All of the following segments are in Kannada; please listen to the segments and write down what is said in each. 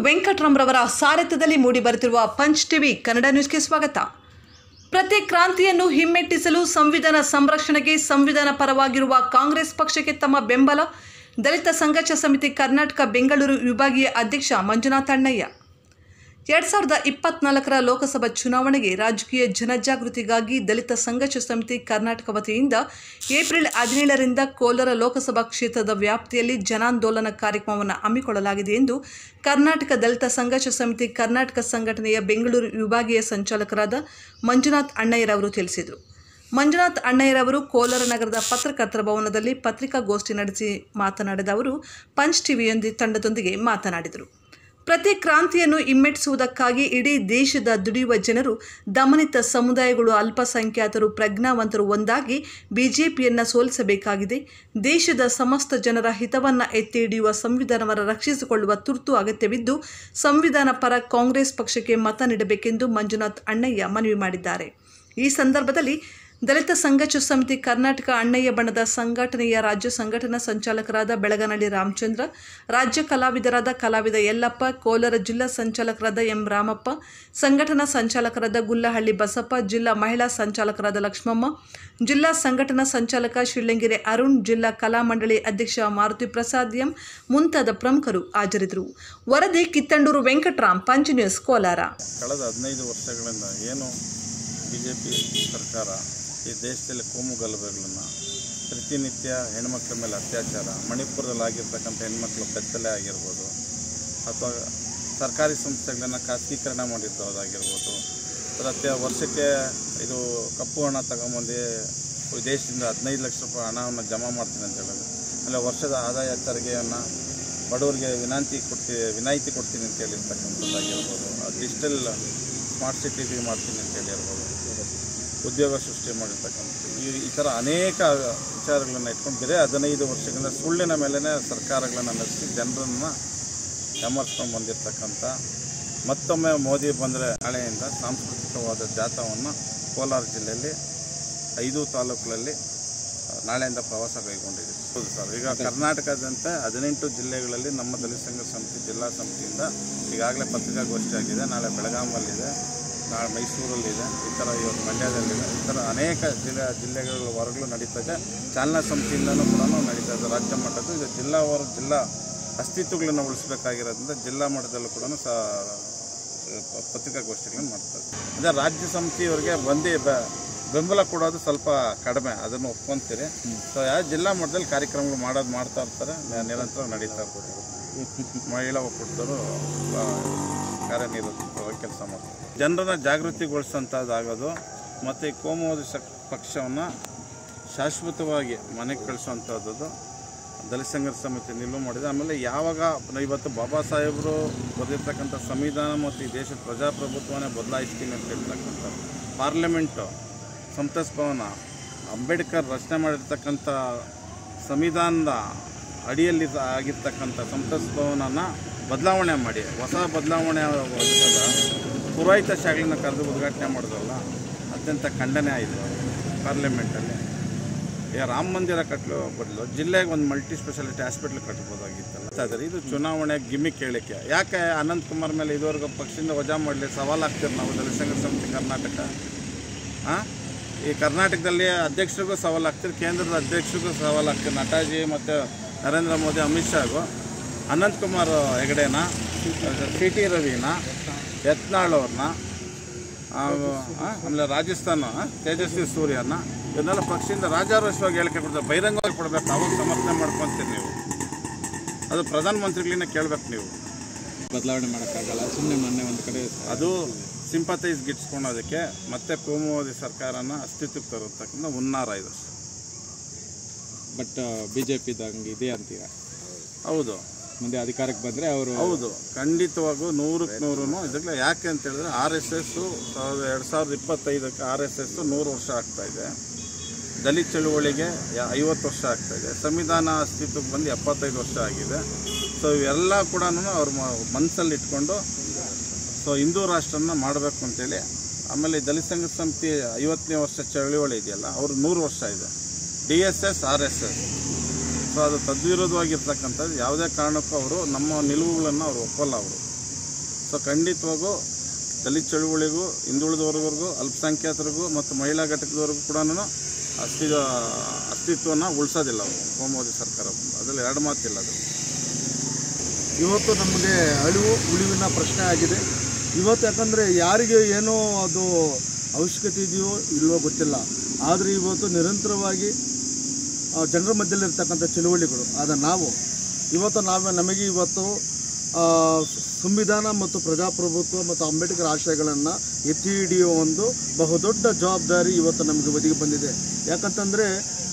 ವೆಂಕಟರಾಮ್ರವರ ಸಾರಥ್ಯದಲ್ಲಿ ಮೂಡಿ ಬರುತ್ತಿರುವ ಪಂಚ್ ಟಿವಿ ಕನ್ನಡ ನ್ಯೂಸ್ಗೆ ಸ್ವಾಗತ ಪ್ರತಿ ಕ್ರಾಂತಿಯನ್ನು ಹಿಮ್ಮೆಟ್ಟಿಸಲು ಸಂವಿಧಾನ ಸಂರಕ್ಷಣೆಗೆ ಸಂವಿಧಾನ ಪರವಾಗಿರುವ ಕಾಂಗ್ರೆಸ್ ಪಕ್ಷಕ್ಕೆ ತಮ್ಮ ಬೆಂಬಲ ದಲಿತ ಸಂಘರ್ಷ ಸಮಿತಿ ಕರ್ನಾಟಕ ಬೆಂಗಳೂರು ವಿಭಾಗೀಯ ಅಧ್ಯಕ್ಷ ಮಂಜುನಾಥ್ ಅಣ್ಣಯ್ಯ ಎರಡ್ ಸಾವಿರದ ಇಪ್ಪತ್ನಾಲ್ಕರ ಲೋಕಸಭಾ ಚುನಾವಣೆಗೆ ರಾಜಕೀಯ ಜನಜಾಗೃತಿಗಾಗಿ ದಲಿತ ಸಂಘರ್ಷ ಸಮಿತಿ ಕರ್ನಾಟಕ ವತಿಯಿಂದ ಏಪ್ರಿಲ್ ಹದಿನೇಳರಿಂದ ಕೋಲಾರ ಲೋಕಸಭಾ ಕ್ಷೇತ್ರದ ವ್ಯಾಪ್ತಿಯಲ್ಲಿ ಜನಾಂದೋಲನ ಕಾರ್ಯಕ್ರಮವನ್ನು ಹಮ್ಮಿಕೊಳ್ಳಲಾಗಿದೆ ಎಂದು ಕರ್ನಾಟಕ ದಲಿತ ಸಂಘರ್ಷ ಸಮಿತಿ ಕರ್ನಾಟಕ ಸಂಘಟನೆಯ ಬೆಂಗಳೂರು ವಿಭಾಗೀಯ ಸಂಚಾಲಕರಾದ ಮಂಜುನಾಥ್ ಅಣ್ಣಯ್ಯರವರು ತಿಳಿಸಿದರು ಮಂಜುನಾಥ್ ಅಣ್ಣಯ್ಯರವರು ಕೋಲಾರ ನಗರದ ಪತ್ರಕರ್ತರ ಭವನದಲ್ಲಿ ಪತ್ರಿಕಾಗೋಷ್ಠಿ ನಡೆಸಿ ಮಾತನಾಡಿದ ಅವರು ಪಂಚ್ ಟಿವಿಯೊಂದಿ ತಂಡದೊಂದಿಗೆ ಮಾತನಾಡಿದರು ಪ್ರತಿ ಕ್ರಾಂತಿಯನ್ನು ಹಿಮ್ಮೆಟ್ಟಿಸುವುದಕ್ಕಾಗಿ ಇಡೀ ದೇಶದ ದುಡಿಯುವ ಜನರು ದಮನಿತ ಸಮುದಾಯಗಳು ಅಲ್ಪಸಂಖ್ಯಾತರು ಪ್ರಜ್ಞಾವಂತರು ಒಂದಾಗಿ ಬಿಜೆಪಿಯನ್ನು ಸೋಲಿಸಬೇಕಾಗಿದೆ ದೇಶದ ಸಮಸ್ತ ಜನರ ಹಿತವನ್ನು ಎತ್ತಿ ಹಿಡಿಯುವ ಸಂವಿಧಾನವನ್ನು ರಕ್ಷಿಸಿಕೊಳ್ಳುವ ತುರ್ತು ಅಗತ್ಯವಿದ್ದು ಸಂವಿಧಾನ ಪರ ಕಾಂಗ್ರೆಸ್ ಪಕ್ಷಕ್ಕೆ ಮತ ನೀಡಬೇಕೆಂದು ಮಂಜುನಾಥ್ ಅಣ್ಣಯ್ಯ ಮನವಿ ಮಾಡಿದ್ದಾರೆ ಈ ಸಂದರ್ಭದಲ್ಲಿ ದಲಿತ ಸಂಘರ್ಷ ಸಮಿತಿ ಕರ್ನಾಟಕ ಅಣ್ಣಯ್ಯ ಬಣದ ಸಂಘಟನೆಯ ರಾಜ್ಯ ಸಂಘಟನಾ ಸಂಚಾಲಕರಾದ ಬೆಳಗನಹಳ್ಳಿ ರಾಮಚಂದ್ರ ರಾಜ್ಯ ಕಲಾವಿದರಾದ ಕಲಾವಿದ ಯಲ್ಲಪ್ಪ ಕೋಲಾರ ಜಿಲ್ಲಾ ಸಂಚಾಲಕರಾದ ಎಂ ರಾಮಪ್ಪ ಸಂಘಟನಾ ಸಂಚಾಲಕರಾದ ಗುಲ್ಲಹಳ್ಳಿ ಬಸಪ್ಪ ಜಿಲ್ಲಾ ಮಹಿಳಾ ಸಂಚಾಲಕರಾದ ಲಕ್ಷ್ಮಮ್ಮ ಜಿಲ್ಲಾ ಸಂಘಟನಾ ಸಂಚಾಲಕ ಶಿಳ್ಳಂಗೆರೆ ಅರುಣ್ ಜಿಲ್ಲಾ ಕಲಾ ಮಂಡಳಿ ಅಧ್ಯಕ್ಷ ಮಾರುತಿ ಪ್ರಸಾದ್ ಎಂ ಮುಂತಾದ ಪ್ರಮುಖರು ಹಾಜರಿದ್ದರು ವರದಿ ಕಿತ್ತಂಡೂರು ವೆಂಕಟರಾಮ್ ಪಂಚ್ ನ್ಯೂಸ್ ಕೋಲಾರ ಕಳೆದ ಹದಿನೈದು ವರ್ಷಗಳಿಂದ ಏನು ಬಿ ಜೆ ಪಿ ಸರ್ಕಾರ ಈ ದೇಶದಲ್ಲಿ ಕೋಮು ಗಲಭೆಗಳನ್ನು ಪ್ರತಿನಿತ್ಯ ಹೆಣ್ಮಕ್ಳ ಮೇಲೆ ಅತ್ಯಾಚಾರ ಮಣಿಪುರದಲ್ಲಿ ಆಗಿರ್ತಕ್ಕಂಥ ಹೆಣ್ಮಕ್ಳು ಕತ್ತಲೆ ಆಗಿರ್ಬೋದು ಅಥವಾ ಸರ್ಕಾರಿ ಸಂಸ್ಥೆಗಳನ್ನು ಖಾಸಗೀಕರಣ ಮಾಡಿದ್ದೋದಾಗಿರ್ಬೋದು ಪ್ರತಿ ವರ್ಷಕ್ಕೆ ಇದು ಕಪ್ಪು ಹಣ ತಗೊಂಬಂದು ವಿದೇಶದಿಂದ ಹದಿನೈದು ಲಕ್ಷ ರೂಪಾಯಿ ಹಣವನ್ನು ಜಮಾ ಮಾಡ್ತೀನಿ ಅಂತ ಹೇಳೋದು ಆಮೇಲೆ ವರ್ಷದ ಆದಾಯ ತೆರಿಗೆಯನ್ನು ಬಡವರಿಗೆ ವಿನಾಂತಿ ಕೊಡ್ತೀನಿ ವಿನಾಯಿತಿ ಕೊಡ್ತೀನಿ ಅಂತ ಹೇಳಿರ್ತಕ್ಕಂಥದ್ದಾಗಿರ್ಬೋದು ಡಿಜಿಟಲ್ ಸ್ಮಾರ್ಟ್ ಸಿಟಿಗೆ ಮಾಡ್ತೀನಿ ಅಂತ ಹೇಳಿರ್ಬೋದು ಉದ್ಯೋಗ ಸೃಷ್ಟಿ ಮಾಡಿರ್ತಕ್ಕಂಥ ಈ ಈ ಥರ ಅನೇಕ ವಿಚಾರಗಳನ್ನು ಇಟ್ಕೊಂಡು ಬೇರೆ ಹದಿನೈದು ವರ್ಷಗಳಿಂದ ಸುಳ್ಳಿನ ಮೇಲೇ ಸರ್ಕಾರಗಳನ್ನು ನಡೆಸಿ ಜನರನ್ನು ಯಮರ್ಸ್ಕೊಂಡು ಬಂದಿರತಕ್ಕಂಥ ಮತ್ತೊಮ್ಮೆ ಮೋದಿ ಬಂದರೆ ನಾಳೆಯಿಂದ ಸಾಂಸ್ಕೃತಿಕವಾದ ಜಾಥವನ್ನು ಕೋಲಾರ ಜಿಲ್ಲೆಯಲ್ಲಿ ಐದು ತಾಲೂಕುಗಳಲ್ಲಿ ಆ, ನಾಳೆಯಿಂದ ಪ್ರವಾಸ ಕೈಗೊಂಡಿದೆ ಹೌದು ಸರ್ ಈಗ ಕರ್ನಾಟಕದಂತೆ ಹದಿನೆಂಟು ಜಿಲ್ಲೆಗಳಲ್ಲಿ ನಮ್ಮ ದಲಿತ ಸಂಘ ಸಮಿತಿ ಜಿಲ್ಲಾ ಸಮಿತಿಯಿಂದ ಈಗಾಗಲೇ ಪತ್ರಿಕಾಗೋಷ್ಠಿ ಆಗಿದೆ ನಾಳೆ ಬೆಳಗಾಮಲ್ಲಿದೆ ನಾಳೆ ಮೈಸೂರಲ್ಲಿದೆ ಈ ಥರ ಇವತ್ತು ಮಂಡ್ಯದಲ್ಲಿದೆ ಈ ಥರ ಅನೇಕ ಜಿಲ್ಲೆ ಜಿಲ್ಲೆಗಳ ಹೊರಗಲು ನಡೀತಾ ಇದೆ ಚಾಲನಾ ಸಮಿತಿಯಿಂದನೂ ಕೂಡ ನಡೀತಾ ಇದೆ ರಾಜ್ಯ ಮಟ್ಟದ್ದು ಇದು ಜಿಲ್ಲಾ ಹೊರ ಜಿಲ್ಲಾ ಅಸ್ತಿತ್ವಗಳನ್ನು ಉಳಿಸಬೇಕಾಗಿರೋದ್ರಿಂದ ಜಿಲ್ಲಾ ಮಟ್ಟದಲ್ಲೂ ಕೂಡ ಸಹ ಪ- ಪತ್ರಿಕಾಗೋಷ್ಠಿಗಳನ್ನು ಮಾಡ್ತಾರೆ ಅದೇ ರಾಜ್ಯ ಸಮಿತಿಯವರಿಗೆ ಬಂದು ಬ- ಬೆಂಬಲ ಕೊಡೋದು ಸ್ವಲ್ಪ ಕಡಿಮೆ ಅದನ್ನು ಒಪ್ಕೊಂತೀರಿ ಸೊ ಯಾವ ಜಿಲ್ಲಾ ಮಟ್ಟದಲ್ಲಿ ಕಾರ್ಯಕ್ರಮಗಳು ಮಾಡೋದು ಮಾಡ್ತಾ ಇರ್ತಾರೆ ನ- ನಿರಂತರ ನಡೀತಾ ಇರ್ಬೋದು ಮಹಿಳಾ ಒಕ್ಕೂಟದವರು ಆ, ಕಾರ್ಯನಿರ್ವಹಿತವಾಗಿ ಕೆಲಸ ಮಾಡ್ತಾರೆ ಜನರನ್ನ ಜಾಗೃತಿಗೊಳಿಸೋಂಥದ್ದಾಗೋದು ಮತ್ತು ಈ ಕೋಮುವಾದಿ ಶಕ್ ಪಕ್ಷವನ್ನು ಶಾಶ್ವತವಾಗಿ ಮನೆಗೆ ಕಳಿಸುವಂಥದ್ದು ದಲಿತ ಸಂಘರ್ಷ ಸಮಿತಿ ನಿಲುವು ಮಾಡಿದೆ ಆಮೇಲೆ ಯಾವಾಗ ಇವತ್ತು ಬಾಬಾ ಸಾಹೇಬರು ಬರೆದಿರ್ತಕ್ಕಂಥ ಸಂವಿಧಾನ ಮತ್ತು ಈ ದೇಶದ ಪ್ರಜಾಪ್ರಭುತ್ವನೇ ಬದಲಾಯಿಸ್ತೀನಿ ಅಂತ ಹೇಳ್ತಕ್ಕಂಥ ಪಾರ್ಲಿಮೆಂಟು ಸಂಸತ್ ಭವನ ಅಂಬೇಡ್ಕರ್ ರಚನೆ ಮಾಡಿರ್ತಕ್ಕಂಥ ಸಂವಿಧಾನದ ಅಡಿಯಲ್ಲಿ ಆಗಿರ್ತಕ್ಕಂಥ ಸಂಸತ್ ಭವನನ ಬದಲಾವಣೆ ಮಾಡಿ ಹೊಸ ಬದಲಾವಣೆ ಪುರೋಹಿತ ಶಾಲೆಗಳನ್ನ ಕರೆದು ಉದ್ಘಾಟನೆ ಮಾಡಿದ್ರಲ್ಲ ಅತ್ಯಂತ ಖಂಡನೆ ಆಯಿತು ಪಾರ್ಲಿಮೆಂಟಲ್ಲಿ ಈಗ ರಾಮ ಮಂದಿರ ಕಟ್ಟಲು ಬದಲು ಜಿಲ್ಲೆಗೆ ಒಂದು ಮಲ್ಟಿ ಸ್ಪೆಷಾಲಿಟಿ ಹಾಸ್ಪಿಟ್ಲ್ ಕಟ್ಬೋದಾಗಿತ್ತಲ್ಲ ಆದರೆ ಇದು ಚುನಾವಣೆ ಗಿಮಿಕ್ ಹೇಳಿಕೆ ಯಾಕೆ ಅನಂತ್ ಕುಮಾರ್ ಮೇಲೆ ಇದುವರೆಗೂ ಪಕ್ಷದಿಂದ ವಜಾ ಮಾಡಲಿ ಸವಾಲು ಹಾಕ್ತೀರಿ ನಾವು ದಲಿತ ಸಂಘರ್ಷ ಸಮಿತಿ ಕರ್ನಾಟಕ ಹಾಂ ಈ ಕರ್ನಾಟಕದಲ್ಲಿ ಅಧ್ಯಕ್ಷರಿಗೂ ಸವಾಲು ಹಾಕ್ತೀರಿ ಕೇಂದ್ರದ ಅಧ್ಯಕ್ಷರಿಗೂ ಸವಾಲು ಹಾಕ್ತೀರಿ ನಟಾಜಿ ಮತ್ತು ನರೇಂದ್ರ ಮೋದಿ ಅಮಿತ್ ಶಾಗೂ ಅನಂತ್ ಕುಮಾರ್ ಹೆಗಡೆನ ಸಿ ಟಿ ರವಿನ ಯತ್ನಾಳ್ ಅವ್ರನ್ನ ಆ, ಆ, ಆಮೇಲೆ ರಾಜಸ್ಥಾನ ಆ, ತೇಜಸ್ವಿ ಸೂರ್ಯನ ಇವನ್ನೆಲ್ಲ ಪಕ್ಷದಿಂದ ರಾಜಾರೋಷವಾಗಿ ಹೇಳಿಕೆ ಕೊಡ್ತಾರೆ ಬಹಿರಂಗವಾಗಿ ಕೊಡಬೇಕು ಅವಾಗ ಸಮರ್ಥನೆ ಮಾಡ್ಕೊತೀರಿ ನೀವು ಅದು ಪ್ರಧಾನಮಂತ್ರಿಗಳನ್ನ ಕೇಳ್ಬೇಕು ನೀವು ಬದಲಾವಣೆ ಮಾಡೋಕ್ಕಾಗಲ್ಲ ಸುಮ್ಮನೆ ಮೊನ್ನೆ ಒಂದು ಕಡೆ ಅದು ಸಿಂಪತೈಸ್ ಗಿಟ್ಸ್ಕೊಳೋದಕ್ಕೆ ಮತ್ತೆ ಕೋಮುವಾದಿ ಸರ್ಕಾರನ ಅಸ್ತಿತ್ವಕ್ಕೆ ತರತಕ್ಕಂಥ ಹುನ್ನಾರ ಇದು ಬಟ್ ಬಿ ಜೆ ಪಿದಂಗೆ ಇದೆ ಅಂತೀರ ಹೌದು ಮುಂದೆ ಅಧಿಕಾರಕ್ಕೆ ಬಂದರೆ ಅವರು ಹೌದು ಖಂಡಿತವಾಗೂ ನೂರಕ್ಕೆ ನೂರು ಇದಕ್ಕೆ ಯಾಕೆ ಅಂತ ಹೇಳಿದ್ರೆ ಆರ್ ಎಸ್ ಎಸ್ಸು ಸಾವಿರದ ಎರಡು ಸಾವಿರದ ಇಪ್ಪತ್ತೈದಕ್ಕೆ ಆರ್ ಎಸ್ ಎಸ್ಸು ನೂರು ವರ್ಷ ಆಗ್ತಾ ಇದೆ ದಲಿತ ಚಳುವಳಿಗೆ ಯ- ಐವತ್ತು ವರ್ಷ ಆಗ್ತಾ ಇದೆ ಸಂವಿಧಾನ ಅಸ್ತಿತ್ವಕ್ಕೆ ಬಂದು ಎಪ್ಪತ್ತೈದು ವರ್ಷ ಆಗಿದೆ ಸೊ ಇವೆಲ್ಲ ಕೂಡ ಅವ್ರ ಮನಸ್ಸಲ್ಲಿ ಇಟ್ಕೊಂಡು ಸೊ ಹಿಂದೂ ರಾಷ್ಟ್ರನ ಮಾಡಬೇಕು ಅಂತೇಳಿ ಆಮೇಲೆ ಈ ದಲಿತ ಸಂಘ ಸಮಿತಿ ಐವತ್ತನೇ ವರ್ಷ ಚಳುವಳಿ ಇದೆಯಲ್ಲ ಅವ್ರು ನೂರು ವರ್ಷ ಇದೆ D S S R S S so ಅದು ತದ್ವಿರೋಧವಾಗಿರ್ತಕ್ಕಂಥದ್ದು ಯಾವುದೇ ಕಾರಣಕ್ಕೂ ಅವರು ನಮ್ಮ ನಿಲುವುಗಳನ್ನು ಅವರು ಒಪ್ಪಲ್ಲ ಅವರು ಸೊ ಖಂಡಿತವಾಗೂ ದಲಿತ ಚಳುವಳಿಗೂ ಹಿಂದುಳಿದ ವರ್ಗರಿಗೂ ಅಲ್ಪಸಂಖ್ಯಾತರಿಗೂ ಮತ್ತು ಮಹಿಳಾ ಘಟಕದವರೆಗೂ ಕೂಡ ಅಸ್ತಿ ಅಸ್ತಿತ್ವನ ಉಳಿಸೋದಿಲ್ಲ ಅವರು ಕೋಮೋದಿ ಸರ್ಕಾರ ಬಂದು ಅದರಲ್ಲಿ ಎರಡು ಮಾತಿಲ್ಲ ಅದು ಇವತ್ತು ನಮಗೆ ಅಳಿವು ಉಳಿವಿನ ಪ್ರಶ್ನೆ ಆಗಿದೆ ಇವತ್ತು ಯಾಕಂದರೆ ಯಾರಿಗೆ ಏನೋ ಅದು ಅವಶ್ಯಕತೆ ಇದೆಯೋ ಇಲ್ವೋ ಗೊತ್ತಿಲ್ಲ ಆದರೆ ಇವತ್ತು ನಿರಂತರವಾಗಿ ಆ, ಜನರ ಮಧ್ಯದಲ್ಲಿರ್ತಕ್ಕಂಥ ಚಳುವಳಿಗಳು ಆದ ನಾವು ಇವತ್ತು ನಾವೇ ನಮಗೆ ಇವತ್ತು ಆ, ಸಂವಿಧಾನ ಮತ್ತು ಪ್ರಜಾಪ್ರಭುತ್ವ ಮತ್ತು ಅಂಬೇಡ್ಕರ್ ಆಶಯಗಳನ್ನು ಎತ್ತಿ ಹಿಡಿಯುವ ಒಂದು ಬಹುದೊಡ್ಡ ಜವಾಬ್ದಾರಿ ಇವತ್ತು ನಮಗೆ ಒದಗಿ ಬಂದಿದೆ ಯಾಕಂತಂದರೆ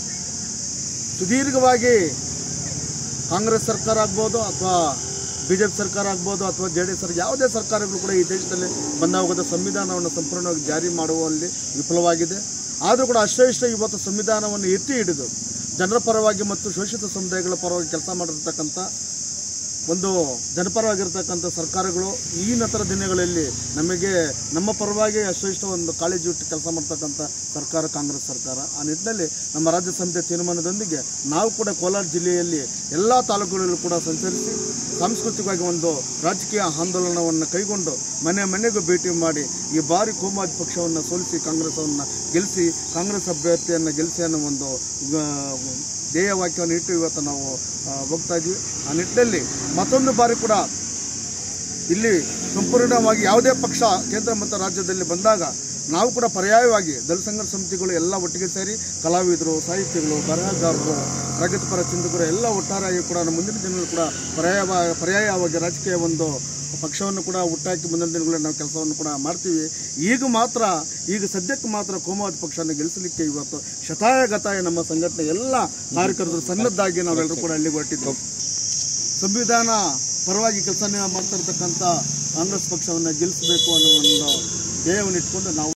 ಸುದೀರ್ಘವಾಗಿ ಕಾಂಗ್ರೆಸ್ ಸರ್ಕಾರ ಆಗ್ಬೋದು ಅಥವಾ ಬಿ ಜೆ ಪಿ ಸರ್ಕಾರ ಆಗ್ಬೋದು ಅಥವಾ ಜೆ ಡಿ ಎಸ್ ಸರ್ಕಾರ ಯಾವುದೇ ಸರ್ಕಾರಗಳು ಕೂಡ ಈ ದೇಶದಲ್ಲಿ ಬಂದಾಗದ ಸಂವಿಧಾನವನ್ನು ಸಂಪೂರ್ಣವಾಗಿ ಜಾರಿ ಮಾಡುವಲ್ಲಿ ವಿಫಲವಾಗಿದೆ ಆದರೂ ಕೂಡ ಅಷ್ಟೇ ಇಷ್ಟೇ ಇವತ್ತು ಸಂವಿಧಾನವನ್ನು ಎತ್ತಿ ಹಿಡಿದು ಜನರ ಪರವಾಗಿ ಮತ್ತು ಶೋಷಿತ ಸಮುದಾಯಗಳ ಪರವಾಗಿ ಕೆಲಸ ಮಾಡಿರ್ತಕ್ಕಂಥ ಒಂದು ಜನಪರವಾಗಿರ್ತಕ್ಕಂಥ ಸರ್ಕಾರಗಳು ಈ ನಂತರ ದಿನಗಳಲ್ಲಿ ನಮಗೆ ನಮ್ಮ ಪರವಾಗಿ ಅಷ್ಟು ಇಷ್ಟ ಒಂದು ಕಾಳಜಿ ಇಟ್ಟು ಕೆಲಸ ಮಾಡ್ತಕ್ಕಂಥ ಸರ್ಕಾರ ಕಾಂಗ್ರೆಸ್ ಸರ್ಕಾರ ಆ ನಿಟ್ಟಿನಲ್ಲಿ ನಮ್ಮ ರಾಜ್ಯ ಸಮಿತಿಯ ತೀರ್ಮಾನದೊಂದಿಗೆ ನಾವು ಕೂಡ ಕೋಲಾರ ಜಿಲ್ಲೆಯಲ್ಲಿ ಎಲ್ಲ ತಾಲೂಕುಗಳಲ್ಲೂ ಕೂಡ ಸಂಚರಿಸಿ ಸಾಂಸ್ಕೃತಿಕವಾಗಿ ಒಂದು ರಾಜಕೀಯ ಆಂದೋಲನವನ್ನು ಕೈಗೊಂಡು ಮನೆ ಮನೆಗೂ ಭೇಟಿ ಮಾಡಿ ಈ ಬಾರಿ ಕೋಮಾಜ್ ಪಕ್ಷವನ್ನು ಸೋಲಿಸಿ ಕಾಂಗ್ರೆಸ್ಸನ್ನು ಗೆಲ್ಲಿಸಿ ಕಾಂಗ್ರೆಸ್ ಅಭ್ಯರ್ಥಿಯನ್ನು ಗೆಲ್ಲಿಸಿ ಅನ್ನೋ ಒಂದು ಆ, ಧ್ಯೇಯ ವಾಕ್ಯವನ್ನು ಇಟ್ಟು ಇವತ್ತು ನಾವು ಆ, ಹೋಗ್ತಾ ಇದ್ವಿ ಆ ನಿಟ್ಟಿನಲ್ಲಿ ಮತ್ತೊಂದು ಬಾರಿ ಕೂಡ ಇಲ್ಲಿ ಸಂಪೂರ್ಣವಾಗಿ ಯಾವುದೇ ಪಕ್ಷ ಕೇಂದ್ರ ಮತ್ತು ರಾಜ್ಯದಲ್ಲಿ ಬಂದಾಗ ನಾವು ಕೂಡ ಪರ್ಯಾಯವಾಗಿ ದಲಿತ ಸಂಘರ್ಷ ಸಮಿತಿಗಳು ಎಲ್ಲ ಒಟ್ಟಿಗೆ ಸೇರಿ ಕಲಾವಿದರು ಸಾಹಿತ್ಯಗಳು ಬರಹಗಾರರು ಪ್ರಗತಿಪರ ಚಿಂತಕರು ಎಲ್ಲ ಒಟ್ಟಾರೆಯಾಗಿ ಕೂಡ ನಮ್ಮ ಮುಂದಿನ ದಿನಗಳು ಕೂಡ ಪರ್ಯಾಯ ಪರ್ಯಾಯವಾಗಿ ರಾಜಕೀಯ ಒಂದು ಪಕ್ಷವನ್ನು ಕೂಡ ಹುಟ್ಟಾಕಿ ಮುಂದಿನ ದಿನಗಳಲ್ಲಿ ನಾವು ಕೆಲಸವನ್ನು ಕೂಡ ಮಾಡ್ತೀವಿ ಈಗ ಮಾತ್ರ ಈಗ ಸದ್ಯಕ್ಕೆ ಮಾತ್ರ ಕೋಮುವಾದ ಪಕ್ಷವನ್ನು ಗೆಲ್ಲಿಸಲಿಕ್ಕೆ ಇವತ್ತು ಶತಾಯ ಗತಾಯ ನಮ್ಮ ಸಂಘಟನೆ ಎಲ್ಲ ಕಾರ್ಯಕರ್ತರು ಸನ್ನದ್ಧಾಗಿ ನಾವೆಲ್ಲರೂ ಕೂಡ ಅಲ್ಲಿಗೆ ಹೊರಟಿದ್ದು ಸಂವಿಧಾನ ಪರವಾಗಿ ಕೆಲಸ ಮಾಡ್ತಾ ಇರ್ತಕ್ಕಂಥ ಕಾಂಗ್ರೆಸ್ ಪಕ್ಷವನ್ನು ಗೆಲ್ಲಿಸಬೇಕು ಅನ್ನೋ ಒಂದು ಧ್ಯೇಯವನ್ನು ಇಟ್ಕೊಂಡು ನಾವು